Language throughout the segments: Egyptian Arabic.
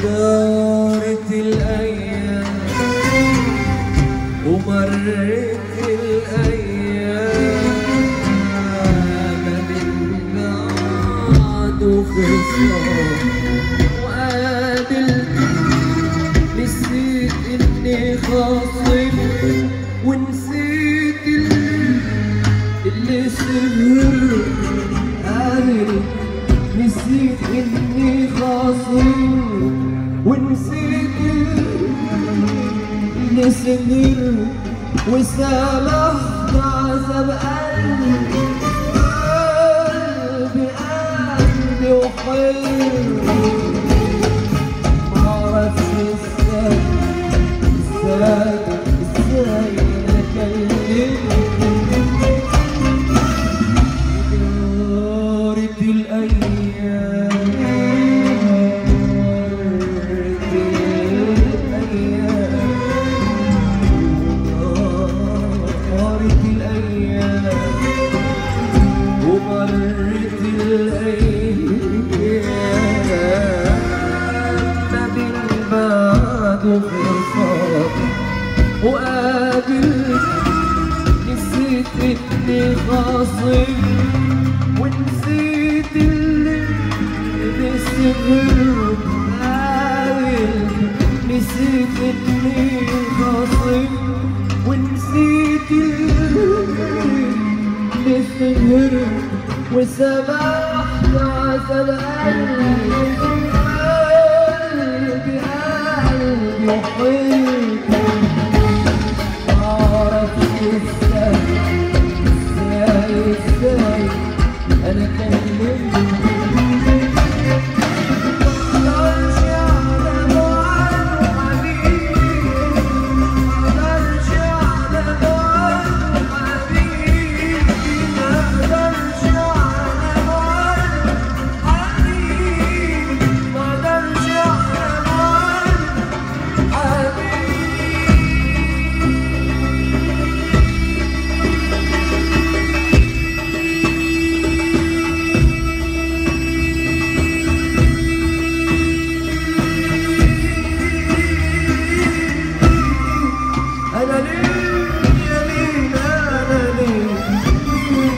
دارت الأيام ومرت الأيام من بعد وخصام وقابلت نسيت إني خاصم ونسيت اللي, اللي سهر قابل نسيت إني خاصم ونسيت اللي سهر وسامحت عذاب قلبي قلبي قلبي وحلمي معرفش ازاي ازاي ازاي انا كلمتك دارت الايام مرت الايام مرت الايام ومرت الأيام ما بين بعد وخصام وقابلت نسيت إني خاصم ونسيت اللي بيصغر قابل نسيت إني خاصم ونسيت اللي بيصغر وسمحت عذاب قلبي قلبي قلبي وحيدي معرفش ازاي ازاي ازاي انا كلمتك مقدرش اعلم عنه حبيبي مقدرش اعلم عنه حبيبي مقدرش اعلم عنه حبيبي مقدرش اعلم عنه أنا ليه يا مين أنا ليه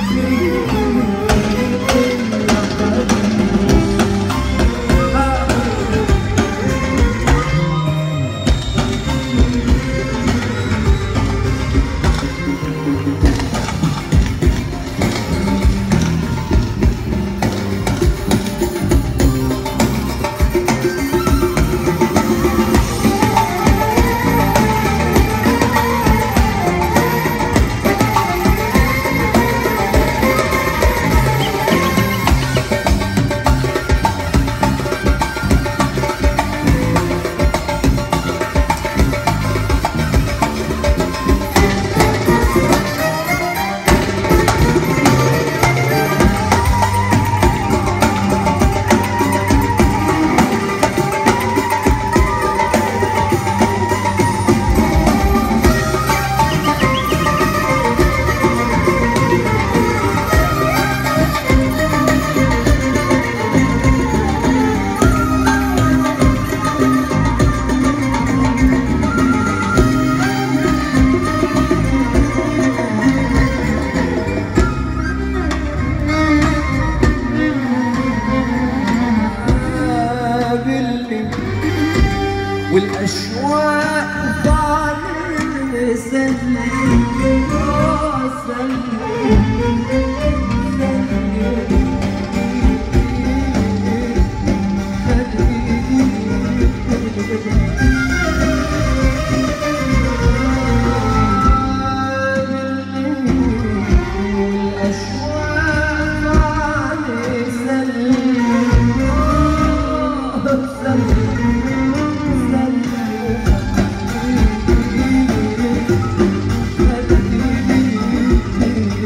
قابلني والأشواق طال سلي آه سلي Thank you.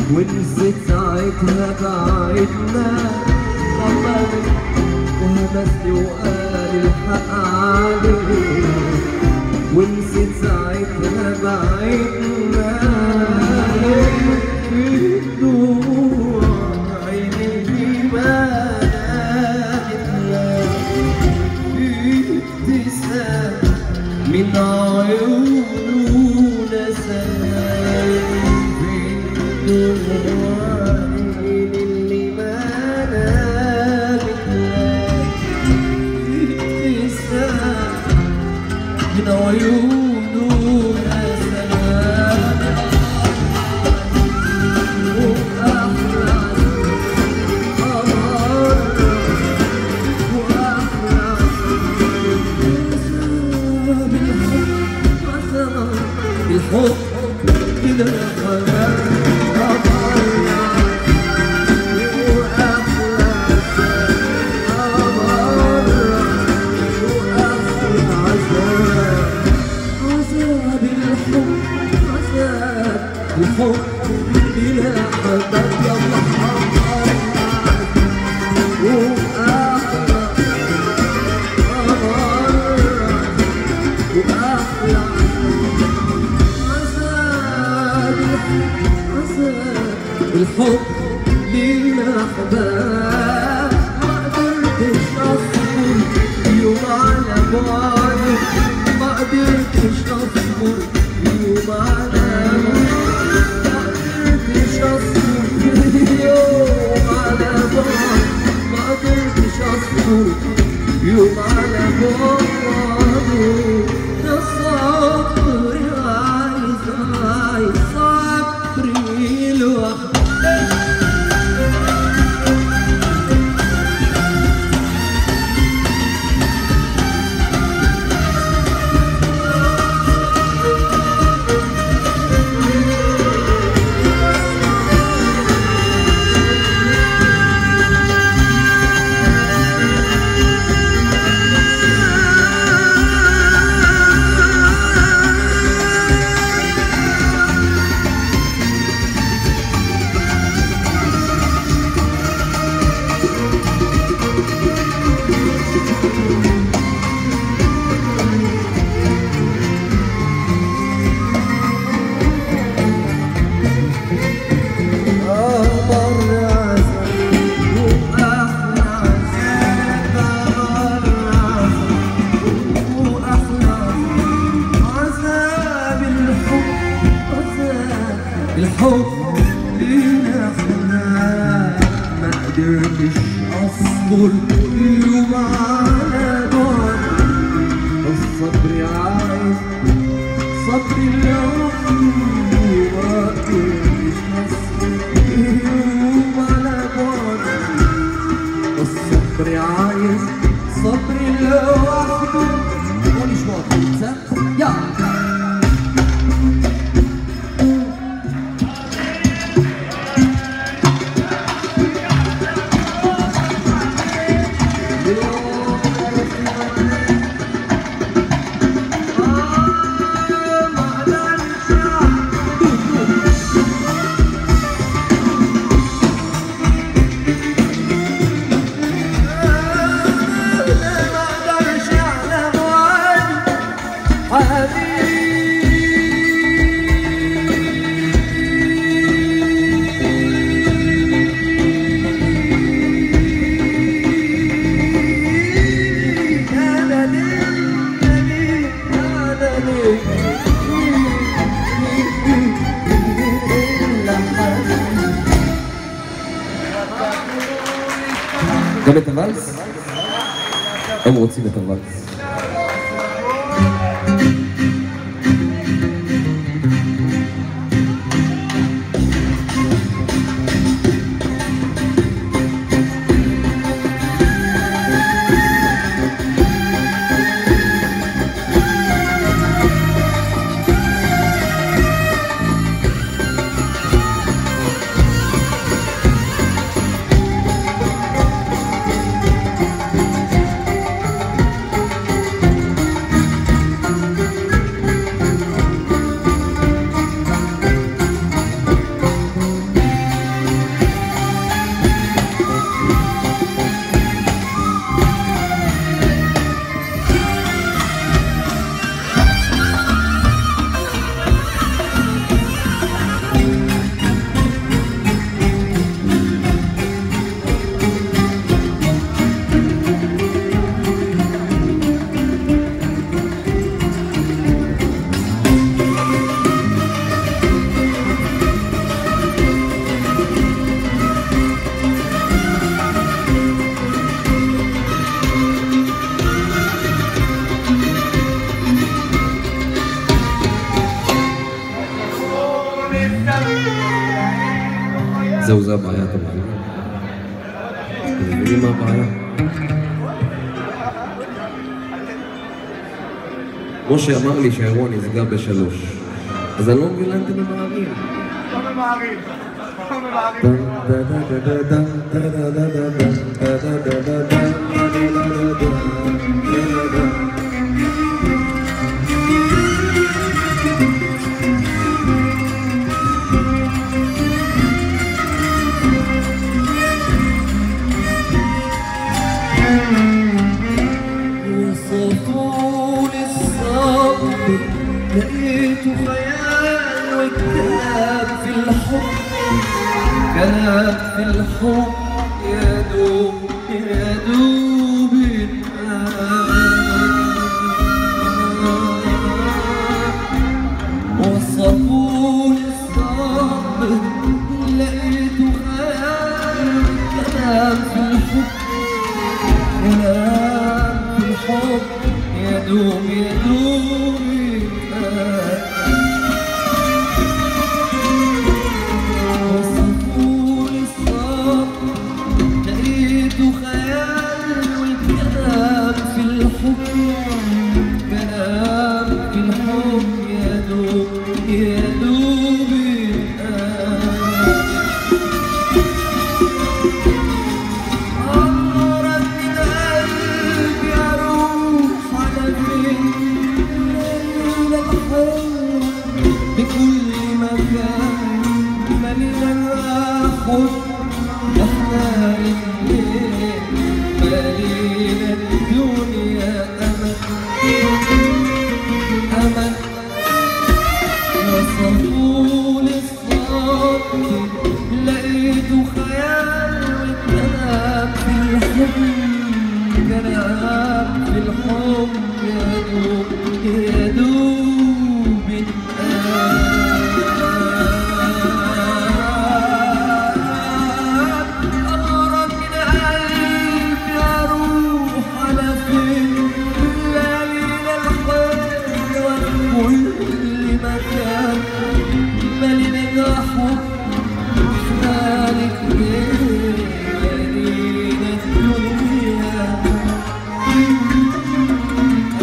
ونسيت ساعتها بعدنا خبرت وهمسني وقال الحق عليه ونسيت ساعتها بعدنا في دموع عيني ما نامت في ابتسام من عيونه نسام في دموع عيني اللي ما نامت في ابتسام من عيونه نسام وأحلى الحب كده الحب بلا حبك يا محمد وأحلى وأحلى عذاب عذاب الحب للأحباب ما قدرتش أصبر يوم على بعدك ما قدرتش أصبر يوم على بعدك ما قدرتش أصبر يوم على بعدك ما قدرتش أصبر يوم على بعدك ده صبر عايز عايز صبري لوحدك الحب لينا خلاك ما قدرتش اصبر يوم على بعد الصبر عايز صبر لوحده ما قدرتش اصبر يوم على بعد الصبر عايز صبر لوحده قولي شوية يلا גם את הוואלס? הם רוצים את הוואלס. الحب זהו, זה הבעיה, אתם מבינים? אתם מבינים מה הבעיה? משה אמר לי שהאירוע נסגר בשלוש. אז אני לא מבין לאן אתם ממהרים. לא ממהרים. לא ממהרים. وصفوا لي الصبر لقيته خيال وكلام في الحب كلام في الحب يا دوب يا دوب وصفوا لي الصبر لقيته خيال كلام في الحب كلام في الحب يدوم يدوم وصفوا لي الصبر لقيته خيال والكلام في الحب كلام في الحب يدوم يدوم عمرك من قلبي اروح على فين ليلة الحلوة بكل مكان ملينا حب احنا الاتنين مالينا الدنيا امل امل وصفوا لي الصبر لقيته خيال والكلام في الحب كلام في الحب يدوب يدوب أغرب من قلبي أروح على فين ليالينا الحلوة كل مكان ملينا حب مالك ليالينا الدنيا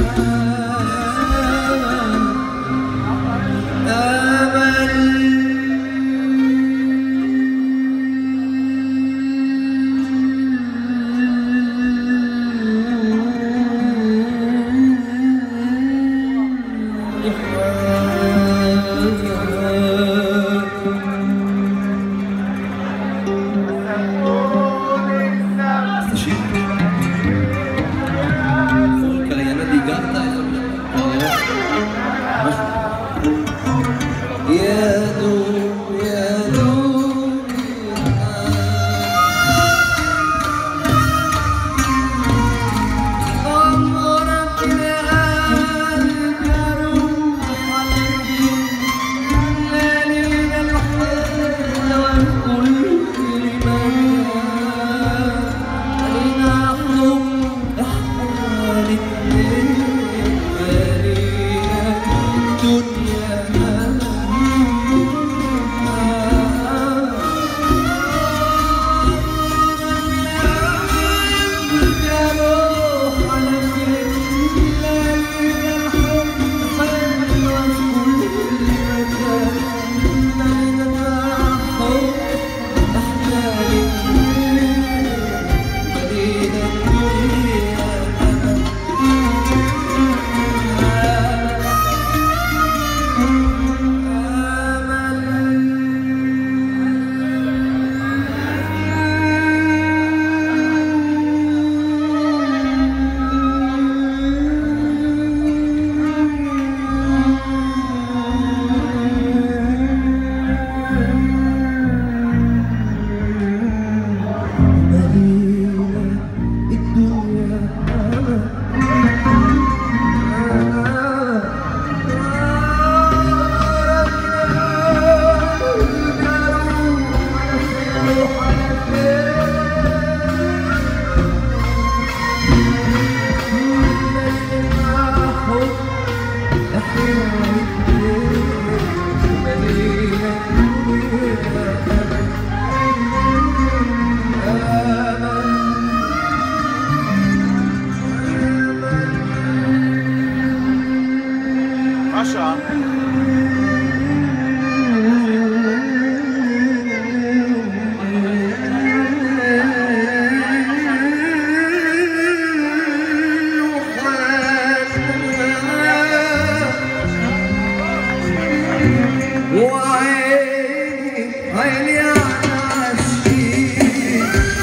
عيني على عشقي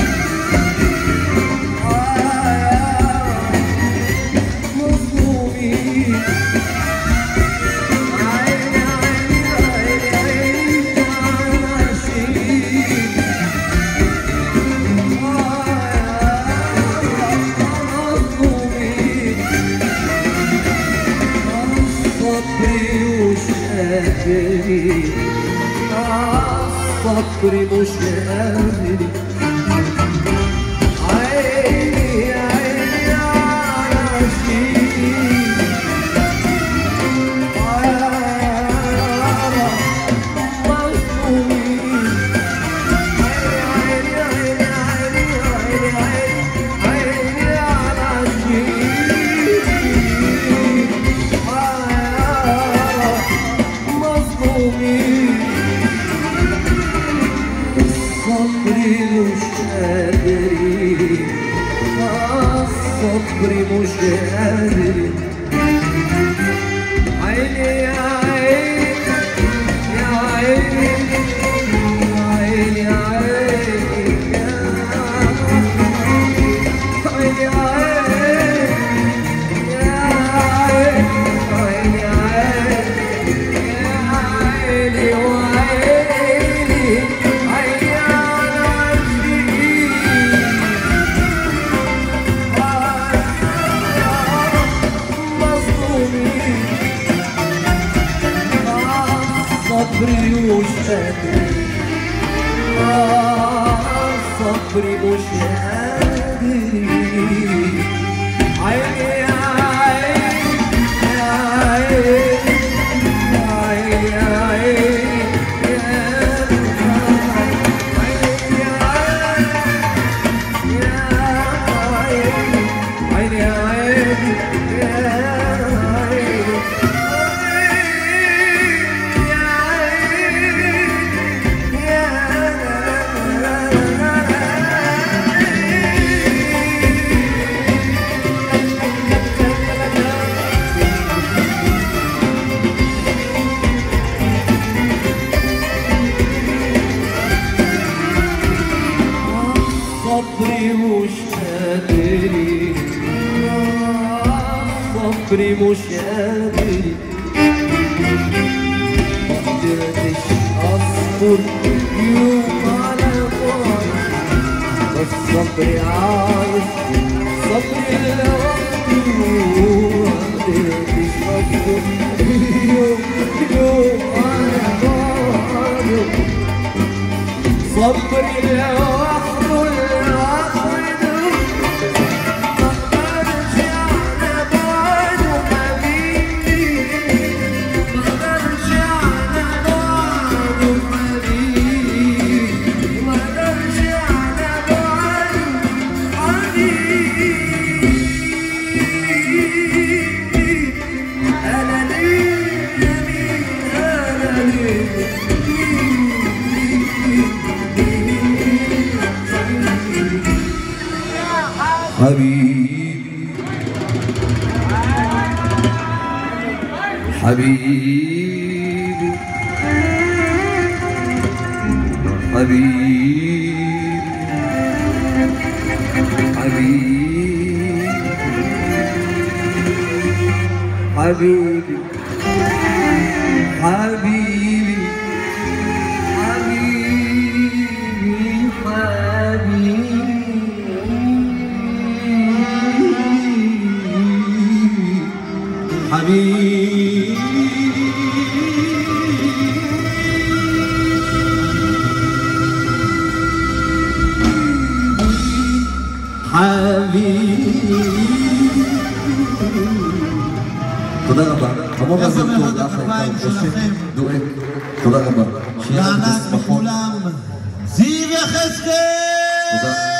مظلومين عيني عيني عيني عيني على عشقي مظلومين صبري مش قادر صبري مش قادر عيني عيني على عشقي مظلومين عيني عيني عيني عيني عيني عيني على عشقي مظلومين صبري مش قادر صبري مش قادر عيني يا عيني يا عيني يا عيني يا عيني يا عيني يا عيني يا عيني يا عيني وعيني عيني على عشقي مظلومين صبري مش قادر آه، صبري مش قادر عيني يا عيني يا عيني يا عيني يا عيني يا عيني يا عيني يا عيني يا صبري مش قادر صبري مش قادر مقدرتش اصبر يوم على بعد بس صبري عايز صبري لوحده مقدرتش اصبر يوم يوم على بعد صبري لوحده لوحده مقدرش على بعده حبيبي مقدرش على بعده حبيبي مقدرش على بعده حبيبي أنا ليه مين أنا ليه حبيبي حبيبي حبيبي حبيبي حبيبي حبيبي حبيبي حبيبي תודה רבה. המון איזה מזל טוב מחיאות לך, הכפיים משה שלכם. דואק. תודה רבה. שיהיה לנו לענת בשמחות. לכולם, זיו יחזקאל! תודה.